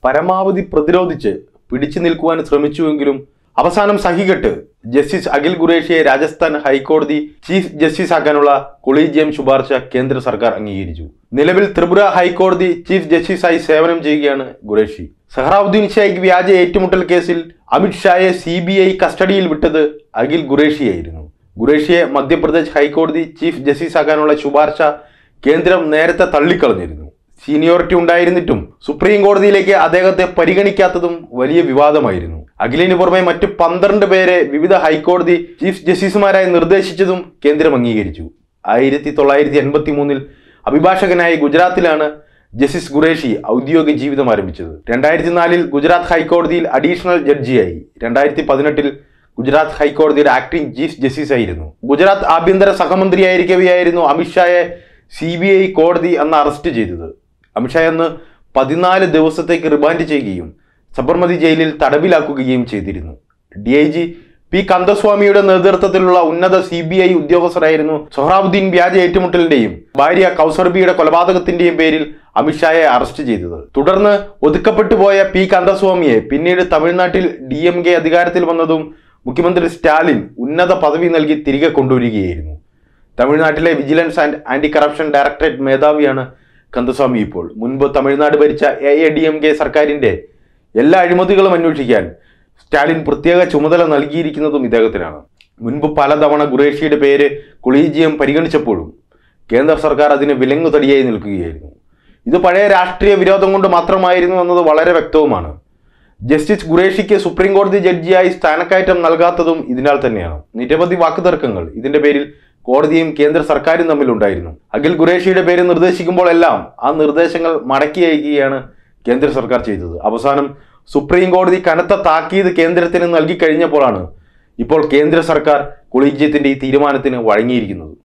പരമാവധി പ്രതിരോധിച്ച് പിടിച്ചു നിൽക്കുവാൻ ശ്രമിച്ചുവെങ്കിലും അവസാനം സഹികെട്ട് ജസ്റ്റിസ് അഖിൽ ഖുറേഷിയെ രാജസ്ഥാൻ ഹൈക്കോടതി ചീഫ് ജസ്റ്റിസ് ആക്കാനുള്ള കൊളീജിയം ശുപാർശ കേന്ദ്ര സർക്കാർ അംഗീകരിച്ചു നിലവിൽ ത്രിപുര ഹൈക്കോടതി ചീഫ് ജസ്റ്റിസായി സേവനം ചെയ്യുകയാണ് ഖുറേഷി സഹ്റാവുദ്ദീൻ ഷായ്ക്ക് വ്യാജ ഏറ്റുമുട്ടൽ കേസിൽ അമിത് ഷായെ സി ബി ഐ കസ്റ്റഡിയിൽ വിട്ടത് അഖിൽ ഖുറേഷിയായിരുന്നു ഖുറേഷിയെ മധ്യപ്രദേശ് ഹൈക്കോടതി ചീഫ് ജസ്റ്റിസ് ആക്കാനുള്ള ശുപാർശ കേന്ദ്രം നേരത്തെ തള്ളിക്കളഞ്ഞിരുന്നു സീനിയോറിറ്റി ഉണ്ടായിരുന്നിട്ടും സുപ്രീം കോടതിയിലേക്ക് അദ്ദേഹത്തെ പരിഗണിക്കാത്തതും വലിയ വിവാദമായിരുന്നു അഖിലിന് പുറമെ മറ്റ് പന്ത്രണ്ട് പേരെ വിവിധ ഹൈക്കോടതി ചീഫ് ജസ്റ്റിസുമാരായി നിർദ്ദേശിച്ചതും കേന്ദ്രം അംഗീകരിച്ചു ആയിരത്തി തൊള്ളായിരത്തി എൺപത്തി മൂന്നിൽ അഭിഭാഷകനായി ഗുജറാത്തിലാണ് ജസ്റ്റിസ് ഖുറേഷി ഔദ്യോഗിക ജീവിതം ആരംഭിച്ചത് രണ്ടായിരത്തി നാലിൽ ഗുജറാത്ത് ഹൈക്കോടതിയിൽ അഡീഷണൽ ജഡ്ജിയായി രണ്ടായിരത്തി പതിനെട്ടിൽ ഗുജറാത്ത് ഹൈക്കോടതിയുടെ ആക്ടിംഗ് ചീഫ് ജസ്റ്റിസ് ആയിരുന്നു ഗുജറാത്ത് ആഭ്യന്തര സഹമന്ത്രിയായിരിക്കവെയായിരുന്നു അമിത്ഷായെ സി ബി ഐ കോടതി അന്ന് അറസ്റ്റ് ചെയ്തത് അമിത്ഷാ അന്ന് പതിനാല് ദിവസത്തേക്ക് റിമാൻഡ് ചെയ്യുകയും സബർമതി ജയിലിൽ തടവിലാക്കുകയും ചെയ്തിരുന്നു ഡി ഐ ജി പി കന്ദസ്വാമിയുടെ നേതൃത്വത്തിലുള്ള ഉന്നത സി ബി ഐ ഉദ്യോഗസ്ഥരായിരുന്നു സൊഹ്റാബുദ്ദീൻ വ്യാജ ഏറ്റുമുട്ടലിന്റെയും ഭാര്യ കൗസർബിയുടെ കൊലപാതകത്തിന്റെയും പേരിൽ അമിത്ഷായെ അറസ്റ്റ് ചെയ്തത് തുടർന്ന് ഒതുക്കപ്പെട്ടു പോയ പി കന്ദസ്വാമിയെ പിന്നീട് തമിഴ്നാട്ടിൽ ഡി എം കെ അധികാരത്തിൽ വന്നതും മുഖ്യമന്ത്രി സ്റ്റാലിൻ ഉന്നത പദവി നൽകി തിരികെ കൊണ്ടുവരികയായിരുന്നു തമിഴ്നാട്ടിലെ vigilance and anti corruption directorate മേധാവിയാണ് കന്ദസ്വാമി ഇപ്പോൾ മുൻപ് തമിഴ്നാട് ഭരിച്ച A A D M K സർക്കാരിന്റെ എല്ലാ അഴിമതികളും അന്വേഷിക്കാൻ സ്റ്റാലിൻ പ്രത്യേക ചുമതല നൽകിയിരിക്കുന്നതും ഇദ്ദേഹത്തിനാണ് മുൻപ് പലതവണ ഖുറേഷിയുടെ പേര് കൊളീജിയം പരിഗണിച്ചപ്പോഴും കേന്ദ്ര സർക്കാർ അതിന് വിലങ്ങുതടിയായി നിൽക്കുകയായിരുന്നു ഇത് പഴയ രാഷ്ട്രീയ വിരോധം കൊണ്ട് മാത്രമായിരുന്നു എന്നത് വളരെ വ്യക്തവുമാണ് ജസ്റ്റിസ് ഖുറേഷിക്ക് സുപ്രീം കോടതി ജഡ്ജിയായി സ്ഥാനക്കയറ്റം നൽകാത്തതും ഇതിനാൽ തന്നെയാണ് നിരവധി വാക്കുതർക്കങ്ങൾ ഇതിന്റെ പേരിൽ കോടതിയും കേന്ദ്ര സർക്കാരും തമ്മിലുണ്ടായിരുന്നു അഖിൽ ഖുറേഷിയുടെ പേര് നിർദ്ദേശിക്കുമ്പോഴെല്ലാം ആ നിർദ്ദേശങ്ങൾ മടക്കി അയക്കുകയാണ് കേന്ദ്ര സർക്കാർ ചെയ്തത് അവസാനം സുപ്രീം കോടതി കനത്ത താക്കീത് കേന്ദ്രത്തിന് നൽകി കഴിഞ്ഞപ്പോഴാണ് ഇപ്പോൾ കേന്ദ്ര സർക്കാർ കൊളീജിയത്തിന്റെ ഈ തീരുമാനത്തിന് വഴങ്ങിയിരിക്കുന്നത്